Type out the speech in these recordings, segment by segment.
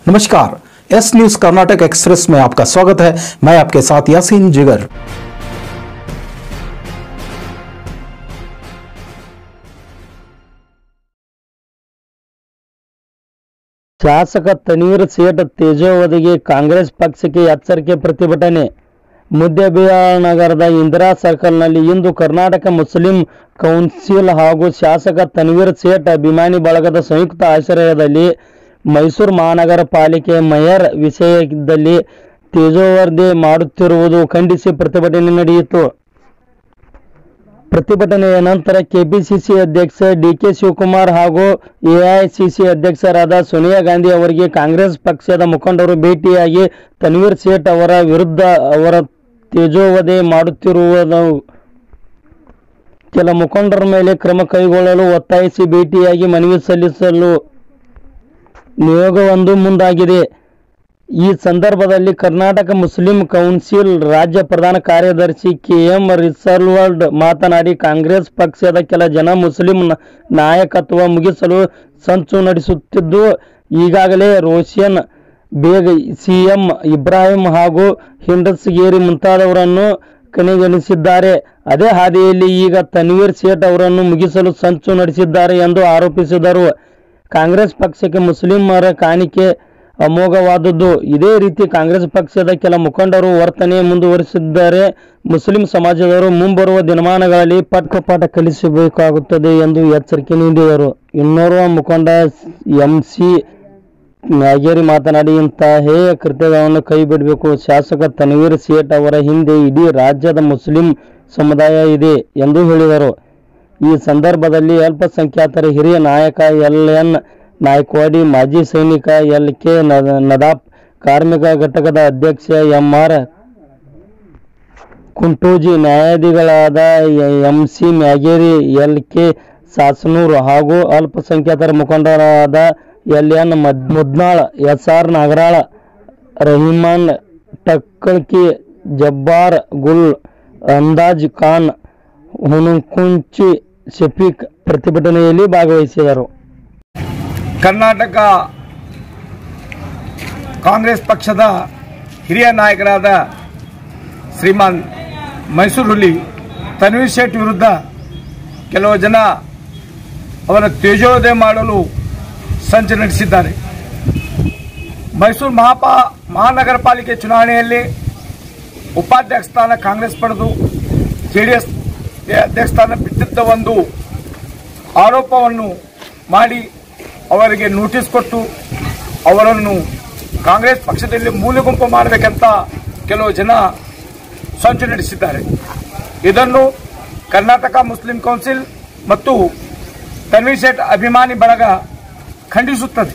नमस्कार S news Karnataka express में आपका स्वागत है मैं आपके साथ यासीन जिगर ಶಾಸಕ ತನವೀರ್ ಸೇಠ್ ತೇಜೋವಧಿಗೆ ಕಾಂಗ್ರೆಸ್ ಪಕ್ಷಕ್ಕೆ ಎಚ್ಚರಿಕೆ ಪ್ರತಿಭಟನೆ ನಗರದ ಇಂದಿರಾ ಸರ್ಕಲ್ನಲ್ಲಿ ಇಂದು ಕರ್ನಾಟಕ ಮುಸ್ಲಿಂ ಕೌನ್ಸಿಲ್ ಹಾಗೂ ಶಾಸಕ ತನ್ವೀರ್ ಸೇಠ್ ಅಭಿಮಾನಿ ಬಳಗದ ಸಂಯುಕ್ತ ಆಶ್ರಯದಲ್ಲಿ ಮೈಸೂರು ಮಹಾನಗರ ಪಾಲಿಕೆ ಮೇಯರ್ ವಿಷಯದಲ್ಲಿ ತೇಜೋವಧೆ ಮಾಡುತ್ತಿರುವುದು ಖಂಡಿಸಿ ಪ್ರತಿಭಟನೆ ನಡೆಯಿತು ಪ್ರತಿಭಟನೆಯ ನಂತರ ಕೆಪಿಸಿಸಿ ಅಧ್ಯಕ್ಷ ಡಿಕೆ ಶಿವಕುಮಾರ್ ಹಾಗೂ ಎಐಸಿಸಿ ಅಧ್ಯಕ್ಷರಾದ ಸೋನಿಯಾ ಗಾಂಧಿ ಅವರಿಗೆ ಕಾಂಗ್ರೆಸ್ ಪಕ್ಷದ ಮುಖಂಡರು ಭೇಟಿಯಾಗಿ ತನ್ವೀರ್ ಸೇಠ್ ಅವರ ವಿರುದ್ಧ ಅವರ ತೇಜೋವಧೆ ಮಾಡುತ್ತಿರುವುದು ಕೆಲ ಮುಖಂಡರ ಮೇಲೆ ಕ್ರಮ ಕೈಗೊಳ್ಳಲು ಒತ್ತಾಯಿಸಿ ಭೇಟಿಯಾಗಿ ಮನವಿ ಸಲ್ಲಿಸಲು ನಿಯೋಗವೊಂದು ಮುಂದಾಗಿದೆ ಈ ಸಂದರ್ಭದಲ್ಲಿ ಕರ್ನಾಟಕ ಮುಸ್ಲಿಂ ಕೌನ್ಸಿಲ್ ರಾಜ್ಯ ಪ್ರಧಾನ ಕಾರ್ಯದರ್ಶಿ ಕೆಎಂ ರಿಸರ್ವರ್ಡ್ ಮಾತನಾಡಿ ಕಾಂಗ್ರೆಸ್ ಪಕ್ಷದ ಕೆಲ ಜನ ಮುಸ್ಲಿಂ ನ- ನಾಯಕತ್ವ ಮುಗಿಸಲು ಸಂಚು ನಡೆಸುತ್ತಿದ್ದು ಈಗಾಗಲೇ ರೋಷನ್ ಬೇಗ್ ಸಿಎಂ ಇಬ್ರಾಹಿಂ ಹಾಗೂ ಹಿಂಡಸ್ಗೇರಿ ಮುಂತಾದವರನ್ನು ಕಡೆಗಣಿಸಿದ್ದಾರೆ ಅದೇ ಹಾದಿಯಲ್ಲಿ ಈಗ ತನ್ವೀರ್ ಸೇಠ್ ಅವರನ್ನು ಮುಗಿಸಲು ಸಂಚು ನಡೆಸಿದ್ದಾರೆ ಎಂದು ಆರೋಪಿಸಿದರು ಕಾಂಗ್ರೆಸ್ ಪಕ್ಷಕ್ಕೆ ಮುಸ್ಲಿಮರ ಕಾಣಿಕೆ ಅಮೋಘವಾದದ್ದು ಇದೇ ರೀತಿ ಕಾಂಗ್ರೆಸ್ ಪಕ್ಷದ ಕೆಲ ಮುಖಂಡರು ವರ್ತನೆ ಮುಂದುವರಿಸಿದ್ದಾರೆ ಮುಸ್ಲಿಂ ಸಮಾಜದವರು ಮುಂಬರುವ ದಿನಮಾನಗಳಲ್ಲಿ ಪಕ್ಕಪಾಠ ಕಲಿಸಬೇಕಾಗುತ್ತದೆ ಎಂದು ಎಚ್ಚರಿಕೆ ನೀಡಿದರು ಇನ್ನೋರ್ವ ಮುಖಂಡ ಎಂ ಸಿ ಮ್ಯಾಗೇರಿ ಮಾತನಾಡಿ ಇಂತಹ ಹೇಯ ಕೃತ್ಯಗಳನ್ನು ಕೈ ಬಿಡಬೇಕು ಶಾಸಕ ತನ್ವೀರ್ ಸೇಠ್ ಅವರ ಹಿಂದೆ ಇಡೀ ರಾಜ್ಯದ ಮುಸ್ಲಿಂ ಸಮುದಾಯ ಇದೆ ಎಂದು ಹೇಳಿದರು ಈ ಸಂದರ್ಭದಲ್ಲಿ ಅಲ್ಪಸಂಖ್ಯಾತರ ಹಿರಿಯ ನಾಯಕ ಎಲ್ ಎನ್ ನಾಯ್ಕವಾಡಿ ಮಾಜಿ ಸೈನಿಕ ಎಲ್ ಕೆ ನದಾಫ್ ಕಾರ್ಮಿಕ ಘಟಕದ ಅಧ್ಯಕ್ಷ ಎಂ ಆರ್ ಕುಂಟೋಜಿ ನ್ಯಾಯಾಧಿಗಳಾದ M C Mageri L K Sasanur ಹಾಗೂ ಅಲ್ಪಸಂಖ್ಯಾತರ ಮುಖಂಡರಾದ ಎಲ್ ಎನ್ ಮದ್- ಮುದ್ನಾಳ್ ಎಸ್ ಆರ್ ನಾಗರಾಳ ರಹಿಮಾನ್ ಟಕ್ಕಳ್ಕಿ ಜಬ್ಬಾರ್ ಗುಲ್ ಅಂದಾಜ್ ಖಾನ್ ಹುನುಕುಂಚಿ ಶಫೀಕ್ ಪ್ರತಿಭಟನೆಯಲ್ಲಿ ಭಾಗವಹಿಸಿದರು ಕರ್ನಾಟಕ ಕಾಂಗ್ರೆಸ್ ಪಕ್ಷದ ಹಿರಿಯ ನಾಯಕರಾದ ಶ್ರೀಮಾನ್ ಮೈಸೂರು ಹುಲಿ ತನ್ವೀರ್ ಶೇಟ್ ವಿರುದ್ಧ ಕೆಲವು ಜನ ಅವರ ತೇಜೋವಧೆ ಮಾಡಲು ಸಂಚು ನಡೆಸಿದ್ದಾರೆ ಮೈಸೂರು ಮಹಾಪಾ ಮಹಾನಗರ ಪಾಲಿಕೆ ಚುನಾವಣೆಯಲ್ಲಿ ಉಪಾಧ್ಯಕ್ಷ ಸ್ಥಾನ ಕಾಂಗ್ರೆಸ್ ಪಡೆದು ಜೆಡಿಎಸ್ ಅಧ್ಯಕ್ಷ ಸ್ಥಾನ ಬಿಟ್ಟಿದ್ದ ಒಂದು ಆರೋಪವನ್ನು ಮಾಡಿ ಅವರಿಗೆ ನೋಟಿಸ್ ಕೊಟ್ಟು ಅವರನ್ನು ಕಾಂಗ್ರೆಸ್ ಪಕ್ಷದಲ್ಲಿ ಮೂಲೆಗುಂಪು ಮಾಡಬೇಕಂತ ಕೆಲವು ಜನ ಸಂಚು ನಡೆಸಿದ್ದಾರೆ ಇದನ್ನು ಕರ್ನಾಟಕ ಮುಸ್ಲಿಂ ಕೌನ್ಸಿಲ್ ಮತ್ತು ತನ್ವೀರ್ ಶೇಟ್ ಅಭಿಮಾನಿ ಬಳಗ ಖಂಡಿಸುತ್ತದೆ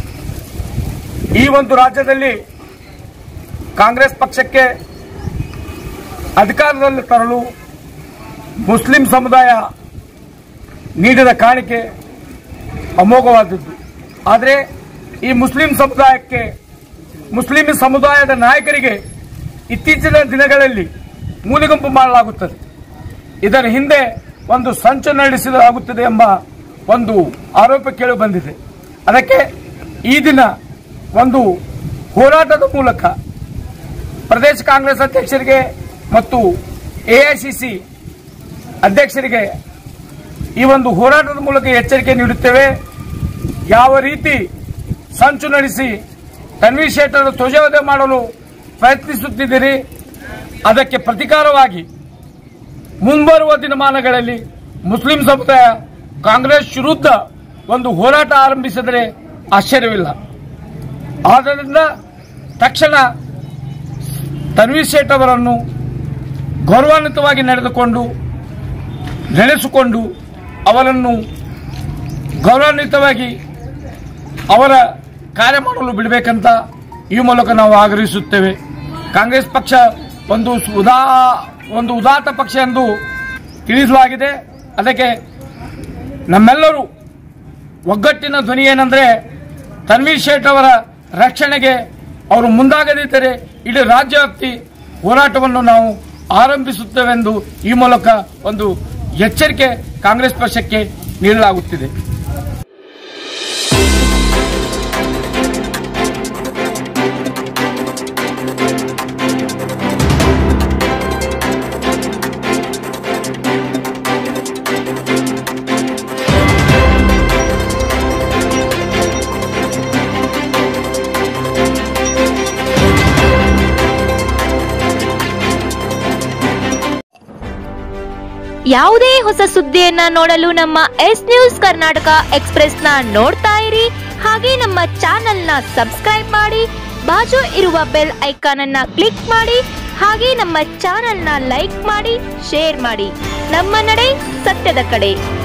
ಈ ಒಂದು ರಾಜ್ಯದಲ್ಲಿ ಕಾಂಗ್ರೆಸ್ ಪಕ್ಷಕ್ಕೆ ಅಧಿಕಾರದಲ್ಲಿ ತರಲು ಮುಸ್ಲಿಂ ಸಮುದಾಯ ನೀಡಿದ ಕಾಣಿಕೆ ಅಮೋಘವಾದದ್ದು ಆದರೆ ಈ ಮುಸ್ಲಿಂ ಸಮುದಾಯಕ್ಕೆ ಮುಸ್ಲಿಂ ಸಮುದಾಯದ ನಾಯಕರಿಗೆ ಇತ್ತೀಚಿನ ದಿನಗಳಲ್ಲಿ ಮೂಲೆಗುಂಪು ಮಾಡಲಾಗುತ್ತದೆ ಇದರ ಹಿಂದೆ ಒಂದು ಸಂಚು ನಡೆಸಲಾಗುತ್ತದೆ ಎಂಬ ಒಂದು ಆರೋಪ ಕೇಳಿ ಬಂದಿದೆ ಅದಕ್ಕೆ ಈ ದಿನ ಒಂದು ಹೋರಾಟದ ಮೂಲಕ ಪ್ರದೇಶ ಕಾಂಗ್ರೆಸ್ ಅಧ್ಯಕ್ಷರಿಗೆ ಮತ್ತು ಎಐಸಿಸಿ ಅಧ್ಯಕ್ಷರಿಗೆ ಈ ಒಂದು ಹೋರಾಟದ ಮೂಲಕ ಎಚ್ಚರಿಕೆ ನೀಡುತ್ತೇವೆ ಯಾವ ರೀತಿ ಸಂಚು ನಡೆಸಿ ತನ್ವೀರ್ ಶೇಟ್ ಅವರು ಧ್ವಜವಧೆ ಮಾಡಲು ಪ್ರಯತ್ನಿಸುತ್ತಿದ್ದೀರಿ ಅದಕ್ಕೆ ಪ್ರತಿಕಾರವಾಗಿ ಮುಂಬರುವ ದಿನಮಾನಗಳಲ್ಲಿ ಮುಸ್ಲಿಂ ಸಮುದಾಯ ಕಾಂಗ್ರೆಸ್ ವಿರುದ್ಧ ಒಂದು ಹೋರಾಟ ಆರಂಭಿಸಿದರೆ ಆಶ್ಚರ್ಯವಿಲ್ಲ ಆದ್ದರಿಂದ ತಕ್ಷಣ ತನ್ವೀರ್ ಶೇಟ್ ಅವರನ್ನು ಗೌರವಾನ್ವಿತವಾಗಿ ನಡೆದುಕೊಂಡು ನೆನೆಸಿಕೊಂಡು ಅವರನ್ನು ಗೌರವಾನ್ವಿತವಾಗಿ ಅವರ ಕಾರ್ಯ ಮಾಡಲು ಬಿಡಬೇಕಂತ ಈ ಮೂಲಕ ನಾವು ಆಗ್ರಹಿಸುತ್ತೇವೆ ಕಾಂಗ್ರೆಸ್ ಪಕ್ಷ ಒಂದು ಉದಾ ಒಂದು ಉದಾತ್ತ ಪಕ್ಷ ಎಂದು ತಿಳಿಸಲಾಗಿದೆ ಅದಕ್ಕೆ ನಮ್ಮೆಲ್ಲರೂ ಒಗ್ಗಟ್ಟಿನ ಧ್ವನಿ ಏನಂದ್ರೆ ತನ್ವೀರ್ ಶೇಟ್ ಅವರ ರಕ್ಷಣೆಗೆ ಅವರು ಮುಂದಾಗದಿದ್ದರೆ ಇಡೀ ರಾಜ್ಯವ್ಯಾಪ್ತಿ ಹೋರಾಟವನ್ನು ನಾವು ಆರಂಭಿಸುತ್ತೇವೆಂದು ಈ ಮೂಲಕ ಒಂದು ಎಚ್ಚರಿಕೆ ಕಾಂಗ್ರೆಸ್ ಪಕ್ಷಕ್ಕೆ ನೀಡಲಾಗುತ್ತಿದೆ ಯಾವುದೇ ಹೊಸ ಸುದ್ದಿಯನ್ನ ನೋಡಲು ನಮ್ಮ ಎಸ್ ನ್ಯೂಸ್ ಕರ್ನಾಟಕ ಎಕ್ಸ್ಪ್ರೆಸ್ನ ನೋಡ್ತಾ ಇರಿ ಹಾಗೆ ನಮ್ಮ ಚಾನೆಲ್ನ ಸಬ್ಸ್ಕ್ರೈಬ್ ಮಾಡಿ ಬಾಜು ಇರುವ ಬೆಲ್ ಐಕಾನ್ ಅನ್ನ ಕ್ಲಿಕ್ ಮಾಡಿ ಹಾಗೆ ನಮ್ಮ ಚಾನೆಲ್ನ ಲೈಕ್ ಮಾಡಿ ಶೇರ್ ಮಾಡಿ ನಮ್ಮ ನಡೆ ಸತ್ಯದ ಕಡೆ